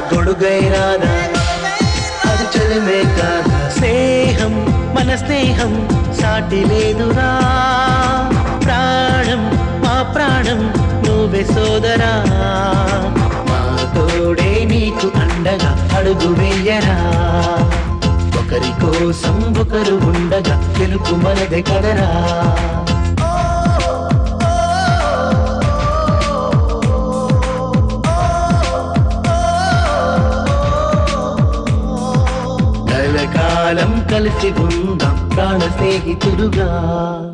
గొడుగై రాదా అది చలిమే కాదా స్నేహం మన స్నేహం సాటి లేదురా ప్రాణం మా ప్రాణం నువ్వే సోదరా మా తోడే నీకు అండగా అడుగు వెయ్యరా ఒకరి కోసం ఒకరు ఉండగా తెలుపు మనదే కదరా కలకాలం కలిసి ఉందాం ప్రాణ స్నేహితులుగా